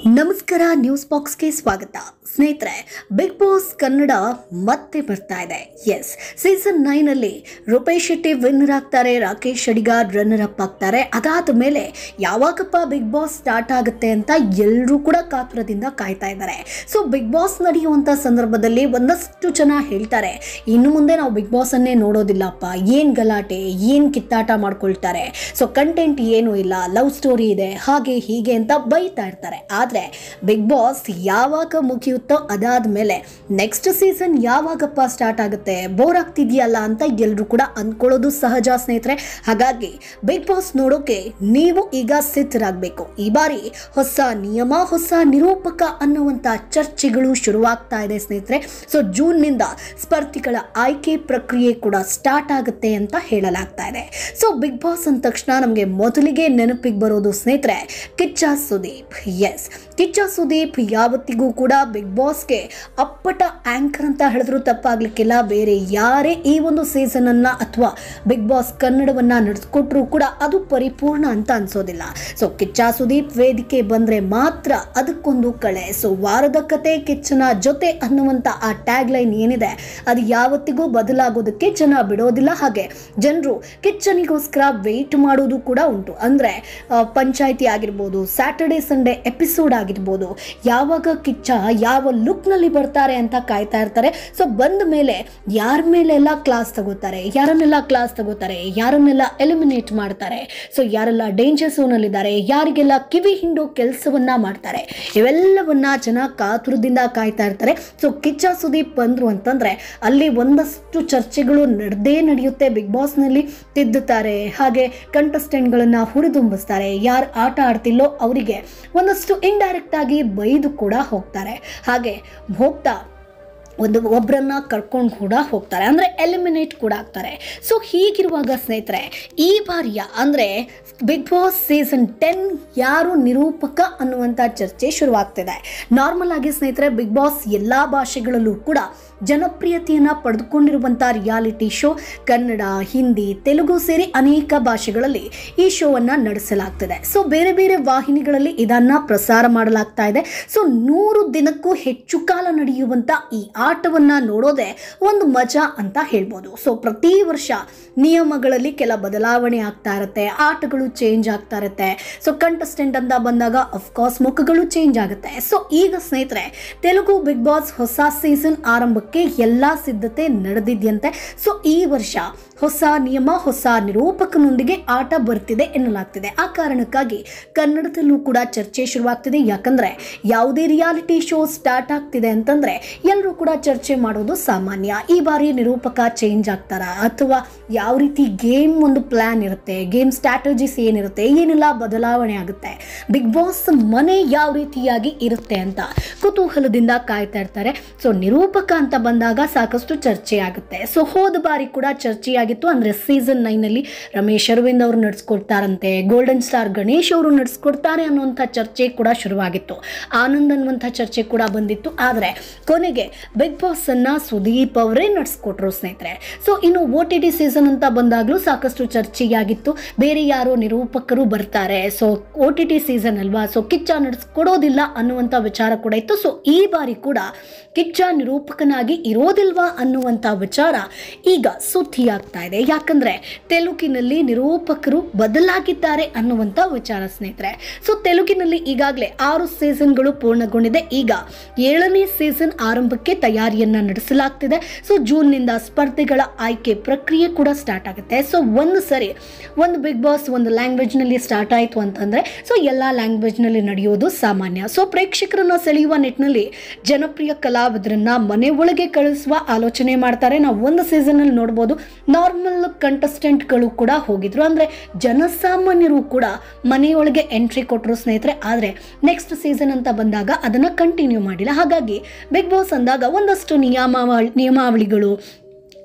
ನಮಸ್ಕಾರ ನ್ಯೂಸ್ ಬಾಕ್ಸ್ಗೆ ಸ್ವಾಗತ ಸ್ನೇಹಿತರೆ ಬಿಗ್ ಬಾಸ್ ಕನ್ನಡ ಮತ್ತೆ ಬರ್ತಾ ಇದೆ ಎಸ್ ಸೀಸನ್ ನೈನ್ ಅಲ್ಲಿ ರೂಪೇಶ್ ಶೆಟ್ಟಿ ವಿನ್ನರ್ ಆಗ್ತಾರೆ ರಾಕೇಶ್ ಅಡಿಗಾರ್ ರನ್ನರ್ ಅಪ್ ಆಗ್ತಾರೆ ಅದಾದ ಮೇಲೆ ಯಾವಾಗಪ್ಪ ಬಿಗ್ ಬಾಸ್ ಸ್ಟಾರ್ಟ್ ಆಗುತ್ತೆ ಅಂತ ಎಲ್ಲರೂ ಕೂಡ ಕಾತುರದಿಂದ ಕಾಯ್ತಾ ಇದ್ದಾರೆ ಸೊ ಬಿಗ್ ಬಾಸ್ ನಡೆಯುವಂಥ ಸಂದರ್ಭದಲ್ಲಿ ಒಂದಷ್ಟು ಜನ ಹೇಳ್ತಾರೆ ಇನ್ನು ಮುಂದೆ ನಾವು ಬಿಗ್ ಬಾಸ್ ಅನ್ನೇ ನೋಡೋದಿಲ್ಲಪ್ಪ ಏನ್ ಗಲಾಟೆ ಏನ್ ಕಿತ್ತಾಟ ಮಾಡ್ಕೊಳ್ತಾರೆ ಸೊ ಕಂಟೆಂಟ್ ಏನೂ ಇಲ್ಲ ಲವ್ ಸ್ಟೋರಿ ಇದೆ ಹಾಗೆ ಹೀಗೆ ಅಂತ ಬೈತಾ ಇರ್ತಾರೆ ಆದರೆ ಬಿಗ್ ಬಾಸ್ ಯಾವಾಗ ಮುಗಿಯುತ್ತೋ ಅದಾದ್ಮೇಲೆ ನೆಕ್ಸ್ಟ್ ಸೀಸನ್ ಯಾವಾಗಪ್ಪ ಸ್ಟಾರ್ಟ್ ಆಗುತ್ತೆ ಬೋರ್ ಆಗ್ತಿದೆಯಲ್ಲ ಅಂತ ಎಲ್ಲರೂ ಕೂಡ ಅಂದ್ಕೊಳ್ಳೋದು ಸಹಜ ಸ್ನೇಹಿತರೆ ಹಾಗಾಗಿ ಬಿಗ್ ಬಾಸ್ ನೋಡೋಕೆ ನೀವು ಈಗ ಸಿದ್ಧರಾಗಬೇಕು ಈ ಬಾರಿ ಹೊಸ ನಿಯಮ ಹೊಸ ನಿರೂಪಕ ಅನ್ನುವಂಥ ಚರ್ಚೆಗಳು ಶುರುವಾಗ್ತಾ ಇದೆ ಸ್ನೇಹಿತರೆ ಸೊ ಜೂನ್ನಿಂದ ಸ್ಪರ್ಧಿಗಳ ಆಯ್ಕೆ ಪ್ರಕ್ರಿಯೆ ಕೂಡ ಸ್ಟಾರ್ಟ್ ಆಗುತ್ತೆ ಅಂತ ಹೇಳಲಾಗ್ತಾ ಇದೆ ಸೊ ಬಿಗ್ ಬಾಸ್ ಅಂದ ತಕ್ಷಣ ನಮಗೆ ಮೊದಲಿಗೆ ನೆನಪಿಗೆ ಬರೋದು ಸ್ನೇಹಿತರೆ ಕಿಚ್ಚ ಸುದೀಪ್ ಎಸ್ ಕಿಚ್ಚ ಸುದೀಪ್ ಯಾವತ್ತಿಗೂ ಕೂಡ ಬಿಗ್ ಬಾಸ್ಗೆ ಅಪ್ಪಟ ಆಂಕರ್ ಅಂತ ಹೇಳಿದ್ರು ತಪ್ಪಾಗ್ಲಿಕ್ಕಿಲ್ಲ ಬೇರೆ ಯಾರೇ ಈ ಒಂದು ಸೀಸನ್ ಅನ್ನ ಅಥವಾ ಬಿಗ್ ಬಾಸ್ ಕನ್ನಡವನ್ನ ನಡೆಸ್ಕೊಟ್ರು ಕೂಡ ಅದು ಪರಿಪೂರ್ಣ ಅಂತ ಅನ್ಸೋದಿಲ್ಲ ಸೊ ಕಿಚ್ಚ ಸುದೀಪ್ ವೇದಿಕೆ ಬಂದ್ರೆ ಮಾತ್ರ ಅದಕ್ಕೊಂದು ಕಳೆ ಸೊ ವಾರದ ಕತೆ ಕಿಚ್ಚನ ಜೊತೆ ಅನ್ನುವಂತ ಆ ಟ್ಯಾಗ್ ಲೈನ್ ಏನಿದೆ ಅದು ಯಾವತ್ತಿಗೂ ಬದಲಾಗೋದಕ್ಕೆ ಜನ ಬಿಡೋದಿಲ್ಲ ಹಾಗೆ ಜನರು ಕಿಚ್ಚನಿಗೋಸ್ಕರ ವೆಯ್ಟ್ ಮಾಡೋದು ಕೂಡ ಉಂಟು ಅಂದ್ರೆ ಪಂಚಾಯಿತಿ ಆಗಿರ್ಬೋದು ಸ್ಯಾಟರ್ಡೆ ಸಂಡೇ ಎಪಿಸೋಡ್ ಆಗಿರ್ಬೋದು ಯಾವಾಗ ಕಿಚ್ಚ ಯಾವ ಲುಕ್ನಲ್ಲಿ ಬರ್ತಾರೆ ಅಂತ ಕಾಯ್ತಾ ಇರ್ತಾರೆ ಸೊ ಬಂದ ಮೇಲೆ ಯಾರ ಮೇಲೆಲ್ಲ ಕ್ಲಾಸ್ ತಗೋತಾರೆ ಯಾರನ್ನೆಲ್ಲ ಕ್ಲಾಸ್ ತಗೋತಾರೆ ಯಾರನ್ನೆಲ್ಲ ಎಲಿಮಿನೇಟ್ ಮಾಡ್ತಾರೆ ಸೊ ಯಾರೆಲ್ಲ ಡೇಂಜರ್ ಝೋನಲ್ಲಿದ್ದಾರೆ ಯಾರಿಗೆಲ್ಲ ಕಿವಿ ಹಿಂಡೋ ಕೆಲಸವನ್ನ ಮಾಡ್ತಾರೆ ಇವೆಲ್ಲವನ್ನ ಜನ ಕಾತುರದಿಂದ ಕಾಯ್ತಾ ಇರ್ತಾರೆ ಸೊ ಕಿಚ್ಚ ಸುದೀಪ್ ಬಂದ್ರು ಅಂತಂದ್ರೆ ಅಲ್ಲಿ ಒಂದಷ್ಟು ಚರ್ಚೆಗಳು ನಡೆದೇ ನಡೆಯುತ್ತೆ ಬಿಗ್ ಬಾಸ್ನಲ್ಲಿ ತಿದ್ದುತ್ತಾರೆ ಹಾಗೆ ಕಂಟೆಸ್ಟೆಂಟ್ಗಳನ್ನ ಹುರಿದುಂಬಿಸ್ತಾರೆ ಯಾರು ಆಟ ಆಡ್ತಿಲ್ಲೋ ಅವರಿಗೆ ಒಂದಷ್ಟು ಇಂಡೈರೆಕ್ಟ್ ಆಗಿ ಬೈದು ಕೂಡ ಹೋಗ್ತಾರೆ ಹಾಗೆ ಹೋಗ್ತಾ ಒಂದು ಒಬ್ಬರನ್ನ ಕರ್ಕೊಂಡು ಕೂಡ ಹೋಗ್ತಾರೆ ಅಂದರೆ ಎಲಿಮಿನೇಟ್ ಕೂಡ ಆಗ್ತಾರೆ ಸೊ ಹೀಗಿರುವಾಗ ಸ್ನೇಹಿತರೆ ಈ ಬಾರಿಯ ಅಂದರೆ ಬಿಗ್ ಬಾಸ್ ಸೀಸನ್ ಟೆನ್ ಯಾರು ನಿರೂಪಕ ಅನ್ನುವಂಥ ಚರ್ಚೆ ಶುರುವಾಗ್ತಿದೆ ನಾರ್ಮಲ್ ಆಗಿ ಸ್ನೇಹಿತರೆ ಬಿಗ್ ಬಾಸ್ ಎಲ್ಲ ಭಾಷೆಗಳಲ್ಲೂ ಕೂಡ ಜನಪ್ರಿಯತೆಯನ್ನು ಪಡೆದುಕೊಂಡಿರುವಂಥ ರಿಯಾಲಿಟಿ ಶೋ ಕನ್ನಡ ಹಿಂದಿ ತೆಲುಗು ಸೇರಿ ಅನೇಕ ಭಾಷೆಗಳಲ್ಲಿ ಈ ಶೋವನ್ನು ನಡೆಸಲಾಗ್ತಿದೆ ಸೊ ಬೇರೆ ಬೇರೆ ವಾಹಿನಿಗಳಲ್ಲಿ ಇದನ್ನು ಪ್ರಸಾರ ಮಾಡಲಾಗ್ತಾ ಇದೆ ಸೊ ನೂರು ದಿನಕ್ಕೂ ಹೆಚ್ಚು ಕಾಲ ನಡೆಯುವಂಥ ಈ ಆಟವನ್ನು ನೋಡೋದೇ ಒಂದು ಮಜಾ ಅಂತ ಹೇಳ್ಬೋದು ಸೊ ಪ್ರತಿ ವರ್ಷ ನಿಯಮಗಳಲ್ಲಿ ಕೆಲ ಬದಲಾವಣೆ ಆಗ್ತಾ ಇರುತ್ತೆ ಆಟಗಳು ಚೇಂಜ್ ಆಗ್ತಾ ಇರುತ್ತೆ ಸೊ ಕಂಟೆಸ್ಟೆಂಟ್ ಅಂತ ಬಂದಾಗ ಅಫ್ಕೋರ್ಸ್ ಮುಖಗಳು ಚೇಂಜ್ ಆಗುತ್ತೆ ಸೊ ಈಗ ಸ್ನೇಹಿತರೆ ತೆಲುಗು ಬಿಗ್ ಬಾಸ್ ಹೊಸ ಸೀಸನ್ ಆರಂಭಕ್ಕೆ ಎಲ್ಲ ಸಿದ್ಧತೆ ನಡೆದಿದೆಯಂತೆ ಸೊ ಈ ವರ್ಷ ಹೊಸ ನಿಯಮ ಹೊಸ ನಿರೂಪಕನೊಂದಿಗೆ ಆಟ ಬರ್ತಿದೆ ಎನ್ನಲಾಗ್ತಿದೆ ಆ ಕಾರಣಕ್ಕಾಗಿ ಕನ್ನಡದಲ್ಲೂ ಕೂಡ ಚರ್ಚೆ ಶುರುವಾಗ್ತಿದೆ ಯಾಕಂದ್ರೆ ಯಾವುದೇ ರಿಯಾಲಿಟಿ ಶೋ ಸ್ಟಾರ್ಟ್ ಆಗ್ತಿದೆ ಅಂತಂದ್ರೆ ಎಲ್ಲರೂ ಕೂಡ ಚರ್ಚೆ ಮಾಡೋದು ಸಾಮಾನ್ಯ ಈ ಬಾರಿ ನಿರೂಪಕ ಚೇಂಜ್ ಆಗ್ತಾರ ಅಥವಾ ಯಾವ ರೀತಿ ಗೇಮ್ ಒಂದು ಪ್ಲಾನ್ ಇರುತ್ತೆ ಗೇಮ್ ಸ್ಟ್ರಾಟಜಿಸ್ ಏನಿರುತ್ತೆ ಏನೆಲ್ಲ ಬದಲಾವಣೆ ಆಗುತ್ತೆ ಬಿಗ್ ಬಾಸ್ ಮನೆ ಯಾವ ರೀತಿಯಾಗಿ ಇರುತ್ತೆ ಅಂತ ಕುತೂಹಲದಿಂದ ಕಾಯ್ತಾ ಇರ್ತಾರೆ ಸೊ ನಿರೂಪಕ ಅಂತ ಬಂದಾಗ ಸಾಕಷ್ಟು ಚರ್ಚೆ ಆಗುತ್ತೆ ಸೊ ಹೋದ ಬಾರಿ ಕೂಡ ಚರ್ಚೆಯಾಗಿತ್ತು ಅಂದರೆ ಸೀಸನ್ ನೈನಲ್ಲಿ ರಮೇಶ್ ಅರವಿಂದ್ ಅವರು ನಡೆಸ್ಕೊಡ್ತಾರಂತೆ ಗೋಲ್ಡನ್ ಸ್ಟಾರ್ ಗಣೇಶ್ ಅವರು ನಡೆಸ್ಕೊಡ್ತಾರೆ ಅನ್ನುವಂಥ ಚರ್ಚೆ ಕೂಡ ಶುರುವಾಗಿತ್ತು ಆನಂದ್ ಅನ್ನುವಂಥ ಚರ್ಚೆ ಕೂಡ ಬಂದಿತ್ತು ಆದರೆ ಕೊನೆಗೆ ಬಿಗ್ ಬಾಸ್ ಅನ್ನ ಸುದೀಪ್ ಅವರೇ ನಡೆಸ್ಕೊಟ್ರು ಸ್ನೇಹಿತರೆ ಸೊ ಇನ್ನು ಓ ಟಿ ಟಿ ಸೀಸನ್ ಅಂತ ಬಂದಾಗಲೂ ಸಾಕಷ್ಟು ಚರ್ಚೆಯಾಗಿತ್ತು ಬೇರೆ ಯಾರೋ ನಿರೂಪಕರು ಬರ್ತಾರೆ so O T T season ಅಲ್ವಾ ಸೊ ಕಿಚ್ಚ ನಡೆಸ್ಕೊಡೋದಿಲ್ಲ ಅನ್ನುವಂಥ ವಿಚಾರ ಕೂಡ ಇತ್ತು ಸೊ ಈ ಬಾರಿ ಕೂಡ ಕಿಚ್ಚ ನಿರೂಪಕನಾಗಿ ಇರೋದಿಲ್ವಾ ಅನ್ನುವಂಥ ವಿಚಾರ ಈಗ ಸುದ್ದಿಯಾಗ್ತಾ ಇದೆ ಯಾಕಂದ್ರೆ ತೆಲುಗಿನಲ್ಲಿ ನಿರೂಪಕರು ಬದಲಾಗಿದ್ದಾರೆ ಅನ್ನುವಂಥ ವಿಚಾರ ಸ್ನೇಹಿತರೆ ಸೊ ತೆಲುಗಿನಲ್ಲಿ ಈಗಾಗಲೇ ಆರು ಸೀಸನ್ಗಳು ಪೂರ್ಣಗೊಂಡಿದೆ ಈಗ ಏಳನೇ ಸೀಸನ್ ಆರಂಭಕ್ಕೆ ತಯಾರಿಯನ್ನ ನಡೆಸಲಾಗ್ತಿದೆ ಸೊ ಜೂನ್ನಿಂದ ಸ್ಪರ್ಧೆಗಳ ಆಯ್ಕೆ ಪ್ರಕ್ರಿಯೆ ಕೂಡ ಸ್ಟಾರ್ಟ್ ಆಗುತ್ತೆ ಸೊ ಒಂದು ಸರಿ ಒಂದು ಬಿಗ್ ಬಾಸ್ ಒಂದು ಲ್ಯಾಂಗ್ವೇಜ್ನಲ್ಲಿ ಸ್ಟಾರ್ಟ್ ಆಯಿತು ಅಂತಂದರೆ ಸೊ ಎಲ್ಲ ಲ್ಯಾಂಗ್ವೇಜ್ನಲ್ಲಿ ನಡೆಯೋದು ಸಾಮಾನ್ಯ ಸೊ ಪ್ರೇಕ್ಷಕರನ್ನ ಸೆಳೆಯುವ ನಿಟ್ಟಿನಲ್ಲಿ ಜನಪ್ರಿಯ ಕಲಾವಿದರನ್ನ ಮನೆ ಒಳಗೆ ಕಳಿಸುವ ಆಲೋಚನೆ ಮಾಡ್ತಾರೆ ನಾವು ಒಂದು ಸೀಸನಲ್ಲಿ ನೋಡ್ಬೋದು ನಾರ್ಮಲ್ ಕಂಟೆಸ್ಟೆಂಟ್ಗಳು ಕೂಡ ಹೋಗಿದ್ರು ಅಂದರೆ ಜನಸಾಮಾನ್ಯರು ಕೂಡ ಮನೆಯೊಳಗೆ ಎಂಟ್ರಿ ಕೊಟ್ಟರು ಸ್ನೇಹಿತರೆ ಆದರೆ ನೆಕ್ಸ್ಟ್ ಸೀಸನ್ ಅಂತ ಬಂದಾಗ ಅದನ್ನು ಕಂಟಿನ್ಯೂ ಮಾಡಿಲ್ಲ ಹಾಗಾಗಿ ಬಿಗ್ ಬಾಸ್ ಅಂದಾಗ ಒಂದಷ್ಟು ನಿಯಮಾವಳಿ ನಿಯಮಾವಳಿಗಳು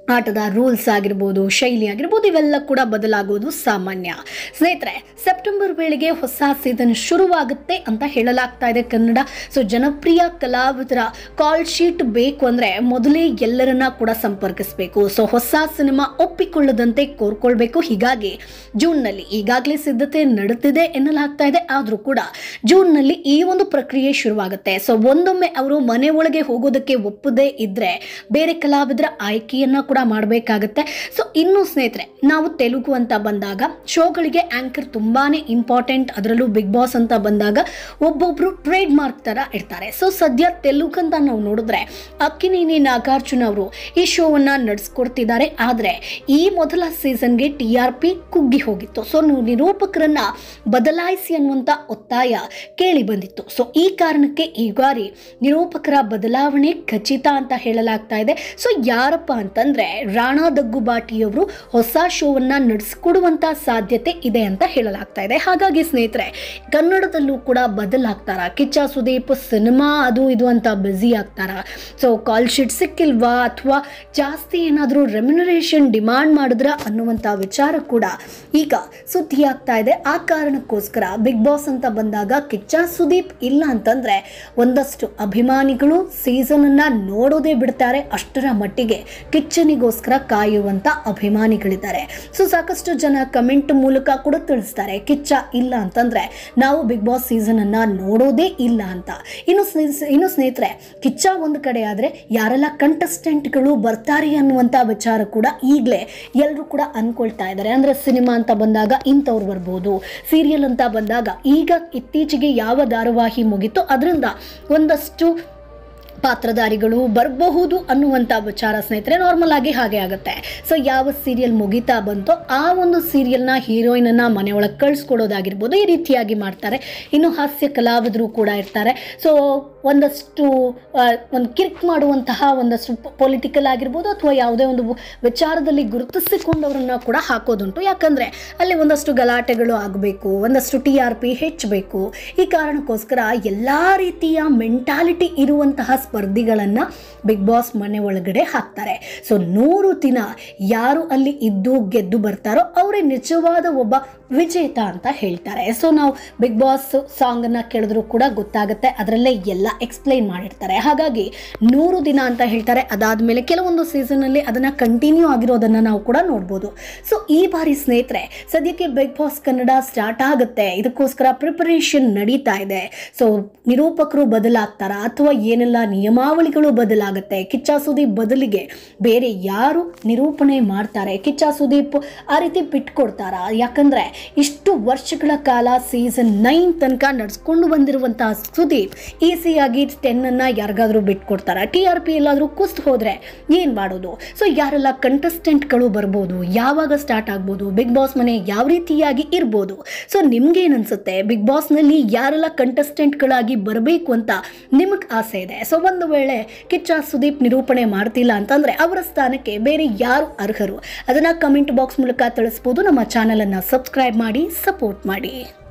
ಆಟದ ರೂಲ್ಸ್ ಆಗಿರ್ಬೋದು ಶೈಲಿ ಆಗಿರ್ಬೋದು ಇವೆಲ್ಲ ಕೂಡ ಬದಲಾಗೋದು ಸಾಮಾನ್ಯ ಸ್ನೇಹಿತರೆ ಸೆಪ್ಟೆಂಬರ್ ವೇಳೆಗೆ ಹೊಸ ಸೀಸನ್ ಶುರುವಾಗುತ್ತೆ ಅಂತ ಹೇಳಲಾಗ್ತಾ ಇದೆ ಕನ್ನಡ ಸೊ ಜನಪ್ರಿಯ ಕಲಾವಿದರ ಕಾಲ್ ಶೀಟ್ ಬೇಕು ಅಂದರೆ ಮೊದಲೇ ಎಲ್ಲರನ್ನ ಕೂಡ ಸಂಪರ್ಕಿಸಬೇಕು ಸೊ ಹೊಸ ಸಿನಿಮಾ ಒಪ್ಪಿಕೊಳ್ಳದಂತೆ ಕೋರ್ಕೊಳ್ಬೇಕು ಹೀಗಾಗಿ ಜೂನ್ನಲ್ಲಿ ಈಗಾಗಲೇ ಸಿದ್ಧತೆ ನಡೆದಿದೆ ಎನ್ನಲಾಗ್ತಾ ಇದೆ ಆದರೂ ಕೂಡ ಜೂನ್ನಲ್ಲಿ ಈ ಒಂದು ಪ್ರಕ್ರಿಯೆ ಶುರುವಾಗುತ್ತೆ ಸೊ ಒಂದೊಮ್ಮೆ ಅವರು ಮನೆ ಒಳಗೆ ಹೋಗೋದಕ್ಕೆ ಒಪ್ಪದೇ ಇದ್ರೆ ಬೇರೆ ಕಲಾವಿದರ ಆಯ್ಕೆಯನ್ನ ಕೂಡ ಮಾಡಬೇಕಾಗತ್ತೆ ಸೊ ಇನ್ನು ಸ್ನೇಹಿತರೆ ನಾವು ತೆಲುಗು ಅಂತ ಬಂದಾಗ ಶೋಗಳಿಗೆ ಆಂಕರ್ ತುಂಬಾನೇ ಇಂಪಾರ್ಟೆಂಟ್ ಅದರಲ್ಲೂ ಬಿಗ್ ಬಾಸ್ ಅಂತ ಬಂದಾಗ ಒಬ್ಬೊಬ್ರು ಟ್ರೇಡ್ ಮಾರ್ಕ್ ತರ ಇರ್ತಾರೆ ಸೊ ಸದ್ಯ ತೆಲುಗು ಅಂತ ನಾವು ನೋಡಿದ್ರೆ ಅಕ್ಕಿನೇನಿ ನಾಗಾರ್ಜುನ ಅವರು ಈ ಶೋವನ್ನ ನಡೆಸ್ಕೊಡ್ತಿದ್ದಾರೆ ಆದರೆ ಈ ಮೊದಲ ಸೀಸನ್ಗೆ ಟಿ ಆರ್ ಪಿ ಕುಗ್ಗಿ ಹೋಗಿತ್ತು ಸೊ ನಿರೂಪಕರನ್ನ ಬದಲಾಯಿಸಿ ಅನ್ನುವಂಥ ಒತ್ತಾಯ ಕೇಳಿ ಬಂದಿತ್ತು ಸೊ ಈ ಕಾರಣಕ್ಕೆ ಈ ಬಾರಿ ನಿರೂಪಕರ ಬದಲಾವಣೆ ಖಚಿತ ಅಂತ ಹೇಳಲಾಗ್ತಾ ಇದೆ ಸೊ ಯಾರಪ್ಪ ಅಂತಂದ್ರೆ ರಾಣಾ ದಗ್ಗುಬಾಟಿಯವರು ಹೊಸ ಶೋವನ್ನ ನಡೆಸ್ಕೊಡುವಂತ ಸಾಧ್ಯತೆ ಇದೆ ಅಂತ ಹೇಳಲಾಗ್ತಾ ಇದೆ ಹಾಗಾಗಿ ಸ್ನೇಹಿತರೆ ಕನ್ನಡದಲ್ಲೂ ಕೂಡ ಬದಲಾಗ್ತಾರ ಕಿಚ್ಚ ಸುದೀಪ್ ಸಿನಿಮಾ ಅದು ಇದು ಅಂತ ಬ್ಯುಸಿ ಆಗ್ತಾರ ಸೊ ಕಾಲ್ ಶೀಟ್ ಸಿಕ್ಕಿಲ್ವಾ ಅಥವಾ ಜಾಸ್ತಿ ಏನಾದರೂ ರೆಮ್ಯುನರೇಷನ್ ಡಿಮಾಂಡ್ ಮಾಡಿದ್ರ ಅನ್ನುವಂಥ ವಿಚಾರ ಕೂಡ ಈಗ ಸುದ್ದಿ ಆಗ್ತಾ ಇದೆ ಆ ಕಾರಣಕ್ಕೋಸ್ಕರ ಬಿಗ್ ಬಾಸ್ ಅಂತ ಬಂದಾಗ ಕಿಚ್ಚ ಸುದೀಪ್ ಇಲ್ಲ ಅಂತಂದ್ರೆ ಒಂದಷ್ಟು ಅಭಿಮಾನಿಗಳು ಸೀಸನ್ ಅನ್ನ ನೋಡೋದೇ ಬಿಡ್ತಾರೆ ಅಷ್ಟರ ಮಟ್ಟಿಗೆ ಕಿಚ್ಚನಿಗೋಸ್ಕರ ಕಾಯುವಂತ ಅಭಿಮಾನಿಗಳಿದ್ದಾರೆ ಸೊ ಸಾಕಷ್ಟು ಜನ ಕಮೆಂಟ್ ಮೂಲಕ ಕೂಡ ತಿಳಿಸ್ತಾರೆ ಕಿಚ್ಚ ಇಲ್ಲ ಅಂತಂದ್ರೆ ನಾವು ಬಿಗ್ ಬಾಸ್ ಸೀಸನ್ ಅನ್ನ ನೋಡೋದೇ ಇಲ್ಲ ಅಂತ ಇನ್ನು ಸ್ನೇ- ಇನ್ನು ಸ್ನೇಹಿತರೆ ಕಿಚ್ಚ ಒಂದು ಕಡೆ ಆದ್ರೆ ಯಾರೆಲ್ಲ ಕಂಟೆಸ್ಟೆಂಟ್ಗಳು ಬರ್ತಾರೆ ಅನ್ನುವಂತ ವಿಚಾರ ಕೂಡ ಈಗಲೇ ಎಲ್ಲರೂ ಕೂಡ ಅನ್ಕೊಳ್ತಾ ಇದ್ದಾರೆ ಅಂದ್ರೆ ಸಿನಿಮಾ ಅಂತ ಬಂದಾಗ ಇಂಥವ್ರು ಬರ್ಬೋದು ಸೀರಿಯಲ್ ಅಂತ ಬಂದಾಗ ಈಗ ಇತ್ತೀಚೆಗೆ ಯಾವ ಧಾರಾವಾಹಿ ಮುಗಿತೋ ಅದರಿಂದ ಒಂದಷ್ಟು ಪಾತ್ರಧಾರಿಗಳು ಬರಬಹುದು ಅನ್ನುವಂಥ ವಿಚಾರ ಸ್ನೇಹಿತರೆ ನಾರ್ಮಲ್ ಆಗಿ ಹಾಗೆ ಆಗುತ್ತೆ ಸೊ ಯಾವ ಸೀರಿಯಲ್ ಮುಗಿತಾ ಬಂತೋ ಆ ಒಂದು ಸೀರಿಯಲ್ನ ಹೀರೋಯಿನನ್ನ ಮನೆಯೊಳಗೆ ಕಳಿಸ್ಕೊಡೋದಾಗಿರ್ಬೋದು ಈ ರೀತಿಯಾಗಿ ಮಾಡ್ತಾರೆ ಇನ್ನು ಹಾಸ್ಯ ಕಲಾವಿದರು ಕೂಡ ಇರ್ತಾರೆ ಸೊ ಒಂದಷ್ಟು ಆ, ಒಂದು ಕಿರ್ಕ್ ಮಾಡುವಂತಹ ಒಂದಷ್ಟು ಪೊಲಿಟಿಕಲ್ ಆಗಿರ್ಬೋದು ಅಥವಾ ಯಾವುದೇ ಒಂದು ವಿಚಾರದಲ್ಲಿ ಗುರುತಿಸಿಕೊಂಡವರನ್ನ ಕೂಡ ಹಾಕೋದುಂಟು ಯಾಕಂದರೆ ಅಲ್ಲಿ ಒಂದಷ್ಟು ಗಲಾಟೆಗಳು ಆಗಬೇಕು ಒಂದಷ್ಟು ಟಿ ಆರ್ ಪಿ ಹೆಚ್ಚಬೇಕು ಈ ಕಾರಣಕ್ಕೋಸ್ಕರ ಎಲ್ಲ ರೀತಿಯ ಮೆಂಟಾಲಿಟಿ ಇರುವಂತಹ ಸ್ಪರ್ಧಿಗಳನ್ನು ಬಿಗ್ ಬಾಸ್ ಮನೆ ಒಳಗಡೆ ಹಾಕ್ತಾರೆ ಸೊ ನೂರು ದಿನ ಯಾರು ಅಲ್ಲಿ ಇದ್ದು ಗೆದ್ದು ಬರ್ತಾರೋ ಅವರೇ ನಿಜವಾದ ಒಬ್ಬ ವಿಜೇತ ಅಂತ ಹೇಳ್ತಾರೆ ಸೊ ನಾವು ಬಿಗ್ ಬಾಸ್ ಸಾಂಗನ್ನು ಕೇಳಿದ್ರು ಕೂಡ ಗೊತ್ತಾಗುತ್ತೆ ಅದರಲ್ಲೇ ಎಲ್ಲ ಎಕ್ಸ್ಪ್ಲೈನ್ ಮಾಡಿರ್ತಾರೆ ಹಾಗಾಗಿ ನೂರು ದಿನ ಅಂತ ಹೇಳ್ತಾರೆ ಅದಾದಮೇಲೆ ಕೆಲವೊಂದು ಸೀಸನಲ್ಲಿ ಅದನ್ನು ಕಂಟಿನ್ಯೂ ಆಗಿರೋದನ್ನು ನಾವು ಕೂಡ ನೋಡ್ಬೋದು ಸೊ ಈ ಬಾರಿ ಸ್ನೇಹಿತರೆ ಸದ್ಯಕ್ಕೆ ಬಿಗ್ ಬಾಸ್ ಕನ್ನಡ ಸ್ಟಾರ್ಟ್ ಆಗುತ್ತೆ ಇದಕ್ಕೋಸ್ಕರ ಪ್ರಿಪರೇಷನ್ ನಡೀತಾ ಇದೆ ಸೊ ನಿರೂಪಕರು ಬದಲಾಗ್ತಾರ ಅಥವಾ ಏನೆಲ್ಲ ನಿಯಮಾವಳಿಗಳು ಬದಲಾಗುತ್ತೆ ಕಿಚ್ಚ ಸುದೀಪ್ ಬದಲಿಗೆ ಬೇರೆ ಯಾರು ನಿರೂಪಣೆ ಮಾಡ್ತಾರೆ ಕಿಚ್ಚ ಸುದೀಪ್ ಆ ರೀತಿ ಬಿಟ್ಕೊಡ್ತಾರಾ ಯಾಕಂದ್ರೆ ಇಷ್ಟು ವರ್ಷಗಳ ಕಾಲ ಸೀಸನ್ ನೈನ್ ತನಕ ನಡ್ಸ್ಕೊಂಡು ಬಂದಿರುವಂತಹ ಸುದೀಪ್ ಈಸಿಯಾಗಿ ಟೆನ್ ಅನ್ನ ಯಾರಿಗಾದ್ರೂ ಬಿಟ್ಕೊಡ್ತಾರ ಟಿ ಆರ್ ಪಿ ಎಲ್ಲಾದ್ರೂ ಕುಸ್ತು ಹೋದ್ರೆ ಏನ್ ಮಾಡೋದು ಸೊ ಯಾರೆಲ್ಲ ಕಂಟೆಸ್ಟೆಂಟ್ಗಳು ಬರ್ಬೋದು ಯಾವಾಗ ಸ್ಟಾರ್ಟ್ ಆಗ್ಬೋದು ಬಿಗ್ ಬಾಸ್ ಮನೆ ಯಾವ ರೀತಿಯಾಗಿ ಇರ್ಬೋದು ಸೊ ನಿಮ್ಗೇನ್ ಅನ್ಸುತ್ತೆ ಬಿಗ್ ಬಾಸ್ನಲ್ಲಿ ಯಾರೆಲ್ಲ ಕಂಟೆಸ್ಟೆಂಟ್ಗಳಾಗಿ ಬರಬೇಕು ಅಂತ ನಿಮಗೆ ಆಸೆ ಇದೆ ಸೊ ಒಂದು ವೇಳೆ ಕಿಚ್ಚ ಸುದೀಪ್ ನಿರೂಪಣೆ ಮಾಡ್ತಿಲ್ಲ ಅಂತಂದ್ರೆ ಅವರ ಸ್ಥಾನಕ್ಕೆ ಬೇರೆ ಯಾರು ಅರ್ಹರು ಅದನ್ನ ಕಮೆಂಟ್ ಬಾಕ್ಸ್ ಮೂಲಕ ತಿಳಿಸ್ಬೋದು ನಮ್ಮ ಚಾನಲನ್ನು ಸಬ್ಸ್ಕ್ರೈಬ್ ಮಾಡಿ ಸಪೋರ್ಟ್ ಮಾಡಿ